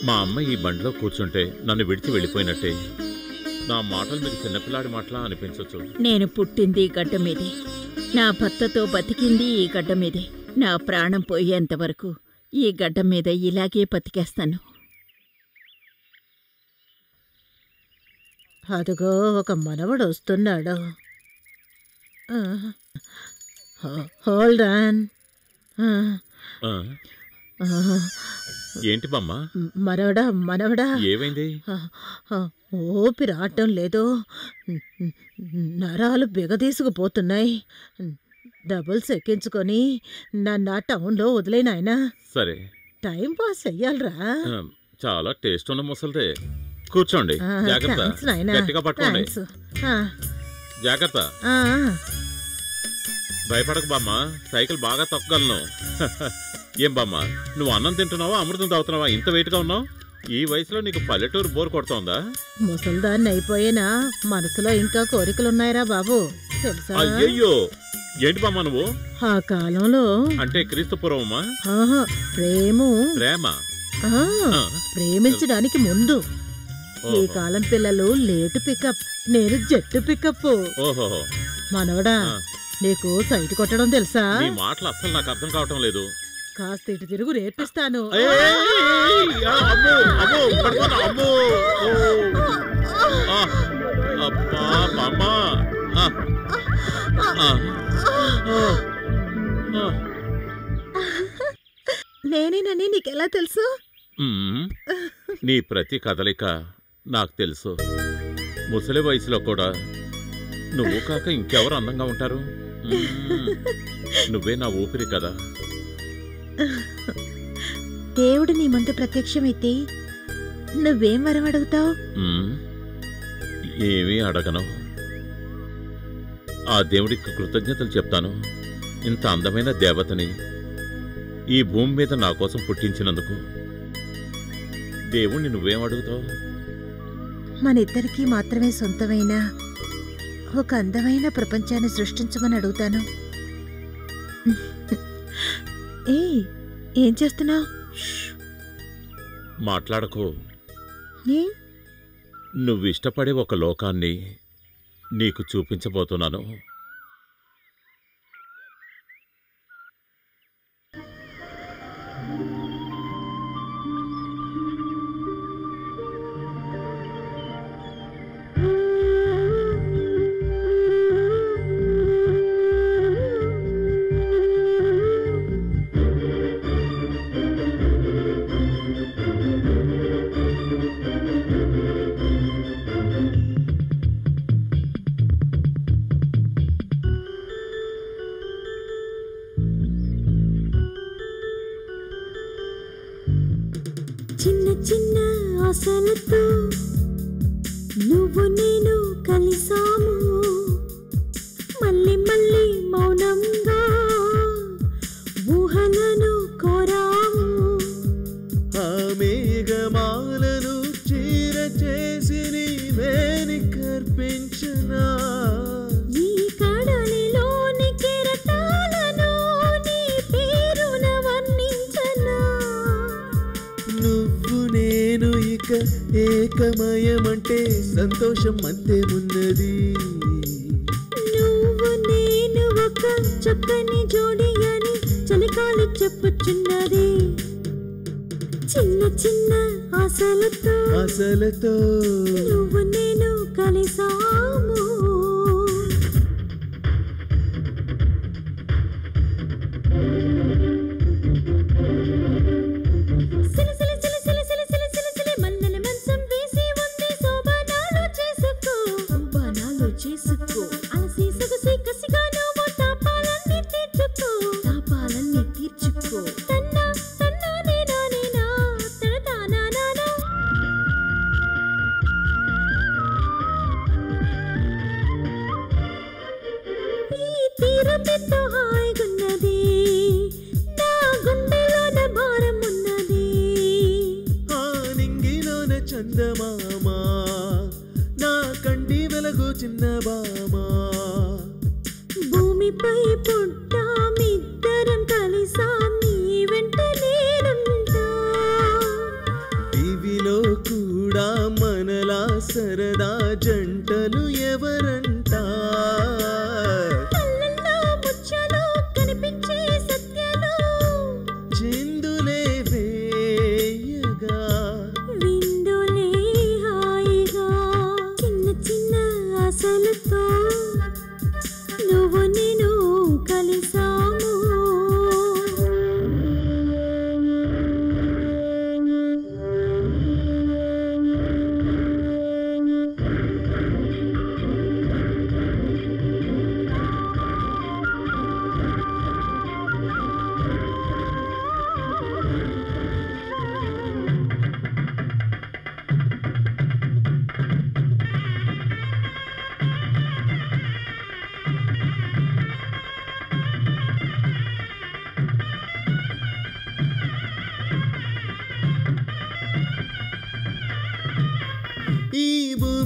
మా అమ్మ ఈ బండిలో కూర్చుంటే నన్ను విడిచి వెళ్ళిపోయినట్టే నా మాటలు మీకు చిన్నపిల్లాడి మాటలా అనిపించవచ్చు నేను పుట్టింది ఈ గడ్డ మీదే నా భర్తతో బతికింది ఈ గడ్డ మీదే నా ప్రాణం పోయేంత వరకు ఈ గడ్డ మీద ఇలాగే బతికేస్తాను అదిగో ఒక మనవడు వస్తున్నాడు హోల్డ్ ఆన్ ఆ, ఏంటి బామ్మ మనవడా మనవడా ఏమైంది ఆ, ఆ, ఊపిరి ఆడటం లేదు నరాలు బిగదీసుకుపోతున్నాయి డబుల్స్ ఎక్కించుకొని నన్ను ఆ టౌన్లో వదిలే నాయనా సరే టైం పాస్ చెయ్యాలరా ఆ, చాలా టేస్ట్ ఉన్న ముసలిదే కూర్చోండి ఆ, జాగ్రత్త థాంక్స్ నాయనా. గట్టిగా పట్టుకోండి థాంక్స్. ఆ, జాగ్రత్త ఆ, భయపడకు బామ్మ సైకిల్ బాగా తొక్కగలను ఏం బామ్మ నువ్వు అన్నం తింటున్నావా అమృతం తాగుతున్నావా ఇంత వెయిట్గా ఉన్నావు ఈ వయసులో నీకు పల్లెటూరు బోర్ కొడుతోందా ముసల్దాన్ని అయిపోయినా మనసులో ఇంకా కోరికలున్నాయిరా బాబు తెలుసా అయ్యయ్యో ఏంటి బామ్మ నువ్వు ఆ కాలంలో అంటే క్రీస్తు పూర్వమా ఆహా, ప్రేము ప్రేమ ఆ, ఆ, ప్రేమించడానికి ముందు ఈ ఓహో. కాలం పిల్లలు లేటు పికప్ నేను జట్టు పికప్ ఓహో మనవడా ఆ. నీకు సైట్ కొట్టడం తెలుసా నీ మాటలు అస్సలు నాకు అర్థం కావటం లేదు కాస్త ఇటు తిరుగు నేర్పిస్తాను ఏయ్! ఆ, అమ్మో అమ్మో పడిపోతా అమ్మో ఓ! ఆ, అబ్బా బామ్మ ఆ, ఆ, ఆ, ఆ. నేనేనని నీకెలా తెలుసు మ్మ్. నీ ప్రతి కదలిక నాకు తెలుసు ముసలి వయసులో కూడా నువ్వు కాక ఇంకెవరు అందంగా ఉంటారు మ్మ్. నువ్వే నా ఊపిరి కదా దేవుడు నీ ముందు ప్రత్యక్షమైతే నువ్వేం వరం అడుగుతావు మ్మ్. ఏమీ అడగను ఆ దేవుడికి కృతజ్ఞతలు చెప్తాను ఇంత అందమైన దేవతని ఈ భూమి మీద నా కోసం పుట్టించినందుకు దేవుణ్ణి నువ్వేం అడుగుతావు మన ఇద్దరికీ మాత్రమే సొంతమైన ఒక అందమైన ప్రపంచాన్ని సృష్టించమని అడుగుతాను ఏ ఏం చేస్తున్నావు ష్. మాట్లాడకు ఏ నువ్వు ఇష్టపడే ఒక లోకాన్ని నీకు చూపించబోతున్నాను చిన్న చిన్న ఆశలతో నువ్వు నేను కలిసాము మళ్ళీ మళ్ళీ మౌనంగా ఊహలను కోరాము ఆ మేఘమాలను చీర చేసి నీవేని కర్పించనా ఈ కడలిలోని కెరటాలను నీ పేరున వర్ణించనా నువ్వు నేను ఇక ఏకమయమంటే సంతోషం అంతేమున్నది నువ్వు నేను ఒక చక్కని జోడి అని చలికాలి చెప్పుచున్నది చిన్న చిన్న ఆశలతో అసలతో నువ్వు నేను కలిసాము సిలి సిలి సిలి సిలి సిలి సిలి సిలి సిలి మల్లెల మంచం వేసి ఉంది శోభనాలు చేసుకో శోభనాలు చేసుకో అలసి సొగసి కసిగా నువ్వు తాపాలన్నీ తీర్చుకో తాపాలన్నీ తీర్చుకో తన్నా తన్నా నేనా నేనా తనతానా నానా ఈ తీరమెంతో హాయిగున్నది నా గుండెలోన భారం ఉన్నది ఆ నింగిలోన చందమామ నా కంటి వెలుగు చిన్న బామా భూమిపై పుట్టామిద్దరం కలిసాం నీ వెంట నేనుంటా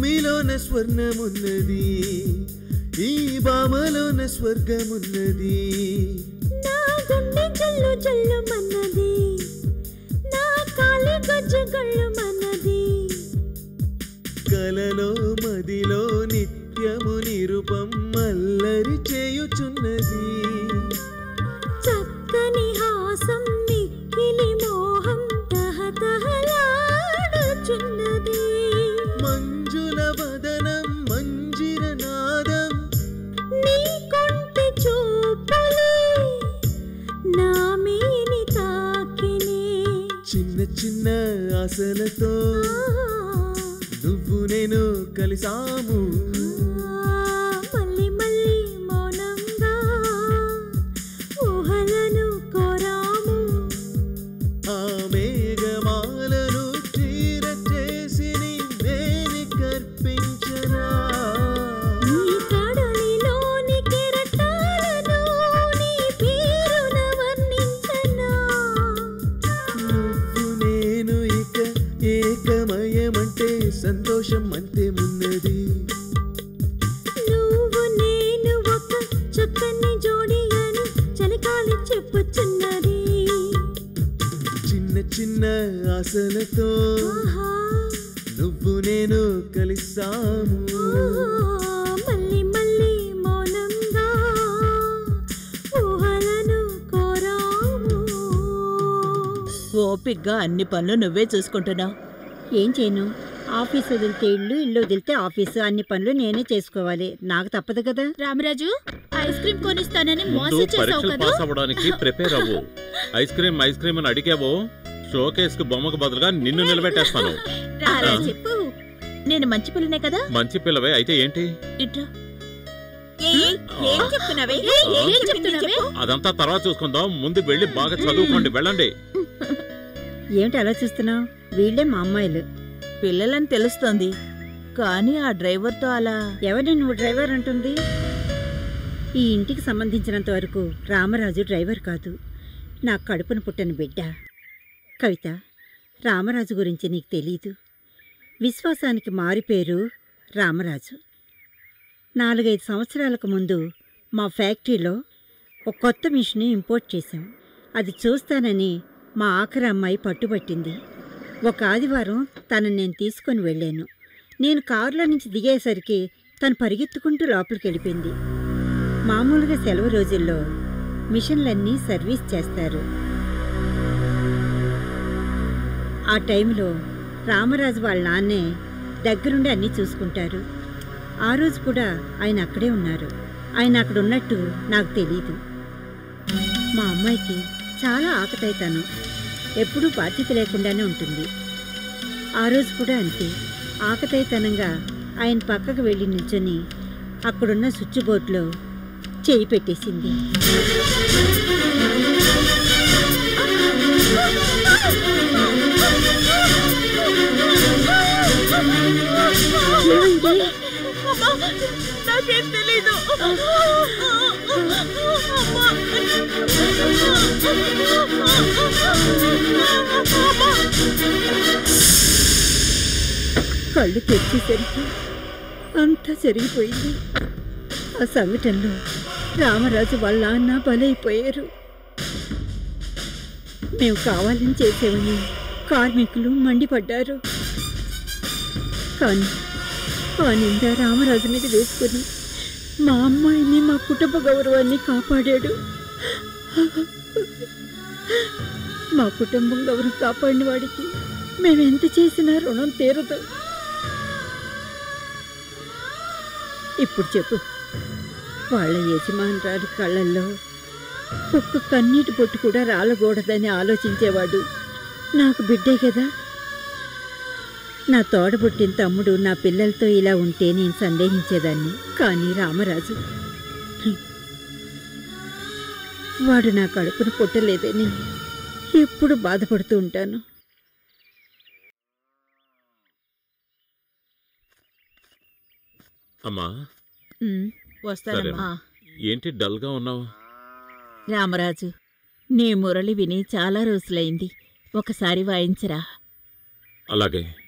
భూమిలోన స్వర్ణమున్నది ఈ బామలోన స్వర్గమున్నది నా గుండె జల్లు జల్లు మన్నది నా కాలి గజ్జ గళ్ళు మన్నది కలలో మదిలో నిత్యము నిరుపం మల్లరి చేయుచున్నది చక్కని హాసం మిక్కిలి మోహం తహతహలాడుచున్నది మంజుల వదనం మంజిర నాదం నీ కొంటి చూపులే నా మేని తాకినే చిన్న చిన్న ఆశలతో నువ్వు నేను కలిసాము మళ్ళీ మళ్ళీ మౌనంగా ఊహలను కోరాము ఆ మేఘమాలను చీర చేసి నీ మేని కర్పించరా నీ కడలిలోని కెరటాలను నీ పేరున వర్ణించనా నువ్వు నేను ఇక ఏకమయమంటే సంతోషం అంతే మున్నది నువ్వు నేను ఒక చక్కని జోడి అని చలికాలి చెప్పుచున్నది చిన్న చిన్న ఆశలతో ఆహా నువ్వు నేను కలిసాము మళ్ళీ మళ్ళీ మౌనంగా ఊహలను కోరాము ఓపిగ్గా అన్ని పనులు నువ్వే చూసుకుంటున్నావు ఏం చేయను ఆఫీస్ వదిలితే ఇల్లు ఇల్లు వదిలితే ఆఫీసు అన్ని పనులు నేనే చేసుకోవాలి నాకు తప్పదు కదా రామరాజు ఐస్ క్రీమ్ కొనిస్తానని ముందు పరీక్షలు పాస్ అవ్వడానికి ప్రిపేర్ అవ్వు ఐస్ క్రీమ్ ఐస్ క్రీమ్ అని అడిగావో షోకేస్ కి బొమ్మకు బదులుగా నిన్ను నిలబెట్టేస్తాను అలా ఆ. చెప్పు నేను మంచి పిల్లనే కదా మంచి పిల్లవే అయితే ఏంటి ఇట్రా ఏ- ఏం చెప్తున్నావే ఏ- ఏం ఏం చెప్పింది చెప్తున్నావే? చెప్పు. అదంతా తర్వాత చూసుకుందాం ముందు వెళ్ళి బాగా చదువుకోండి వెళ్ళండి ఏమిటి అలా చూస్తున్నావు వీళ్ళే మా అమ్మాయిలు పిల్లలని తెలుస్తోంది కానీ ఆ డ్రైవర్తో అలా ఎవరిని నువ్వు డ్రైవర్ అంటుంది ఈ ఇంటికి సంబంధించినంత వరకు రామరాజు డ్రైవర్ కాదు నా కడుపున పుట్టని బిడ్డ కవిత రామరాజు గురించి నీకు తెలీదు విశ్వాసానికి మారిపేరు రామరాజు నాలుగైదు సంవత్సరాలకు ముందు మా ఫ్యాక్టరీలో ఒక కొత్త మిషన్ ఇంపోర్ట్ చేశాం అది చూస్తానని మా ఆఖరి అమ్మాయి పట్టుబట్టింది ఒక ఆదివారం తనని నేను తీసుకొని వెళ్ళాను నేను కారులో నుంచి దిగేసరికి తను పరిగెత్తుకుంటూ లోపలికి వెళ్ళిపోయింది మామూలుగా సెలవు రోజుల్లో మిషన్లన్నీ సర్వీస్ చేస్తారు ఆ టైంలో రామరాజు వాళ్ళ నాన్నే దగ్గరుండి అన్నీ చూసుకుంటారు ఆ రోజు కూడా ఆయన అక్కడే ఉన్నారు ఆయన అక్కడ ఉన్నట్టు నాకు తెలీదు మా అమ్మాయికి చాలా ఆకతాయితనం ఎప్పుడూ బాధ్యత లేకుండానే ఉంటుంది ఆ రోజు కూడా అంతే ఆకతాయితనంగా ఆయన పక్కకు వెళ్ళి నిల్చొని అక్కడున్న స్విచ్ బోర్డులో చేయి పెట్టేసింది ఏమైంది? నాకేం తెలీదు కళ్ళు తెరిచేసరికి అంతా జరిగిపోయింది ఆ సంఘటనలో రామరాజు వాళ్ళ నాన్న బలైపోయారు మేము కావాలని చేసేవని కార్మికులు మండిపడ్డారు కానీ ఆ నింద రామరాజు మీద వేసుకుని మా అమ్మాయిని మా కుటుంబ గౌరవాన్ని కాపాడాడు మా కుటుంబం గౌరవం కాపాడిన వాడికి మేమెంత చేసినా రుణం తీరదు ఇప్పుడు చెప్పు వాళ్ళ యజమానురాలు కళ్ళల్లో ఒక్క కన్నీటి పొట్టు కూడా రాలకూడదని ఆలోచించేవాడు నాకు బిడ్డే కదా నా తోడబుట్టిన తమ్ముడు నా పిల్లలతో ఇలా ఉంటే నేను సందేహించేదాన్ని కానీ రామరాజు వాడు నా కడుపును పుట్టలేదని ఎప్పుడు బాధపడుతూ ఉంటాను అమ్మా ఉమ్, వస్తానమ్మా ఏంటి డల్ గా ఉన్నావు రామరాజు నీ మురళి విని చాలా రోజులైంది ఒకసారి వాయించరా అలాగే